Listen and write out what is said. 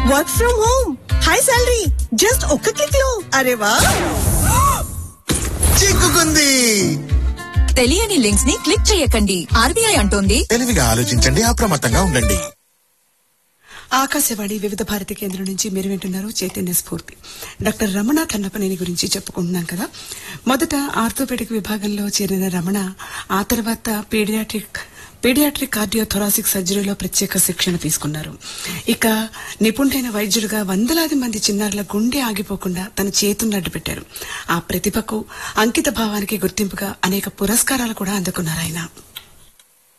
work from home high salary just ఒక్క click లో అరే వా చిక్కుకుంది తెలియని లింక్స్ ని క్లిక్ చేయకండి ఆర్బీఐ అంటోంది తెలివిగా ఆలోచించండి అప్రమత్తంగా ఉండండి ఆకాశవాణి వివిధ భారతి కేంద్రం నుంచి మీరు వింటున్నారు చైతన్య స్ఫూర్తి డాక్టర్ రమణ కన్నపనేని గురించి చెప్పుకుంటున్నాం కదా మొదట ఆర్థోపెడిక్ విభాగంలో చేరిన రమణ ఆ తర్వాత పీడియాట్రిక్ పీడియాట్రిక్ కార్డియోథొరాసిక్ సర్జరీలో ప్రత్యేక శిక్షణ తీసుకున్నారు ఇక నిపుణుడైన వైద్యుడిగా వందలాది మంది చిన్నారుల గుండె ఆగిపోకుండా తన చేతులను అడ్డుపెట్టారు ఆ ప్రతిభకు అంకిత భావానికి గుర్తింపుగా అనేక పురస్కారాలు కూడా అందుకున్నారు ఆయన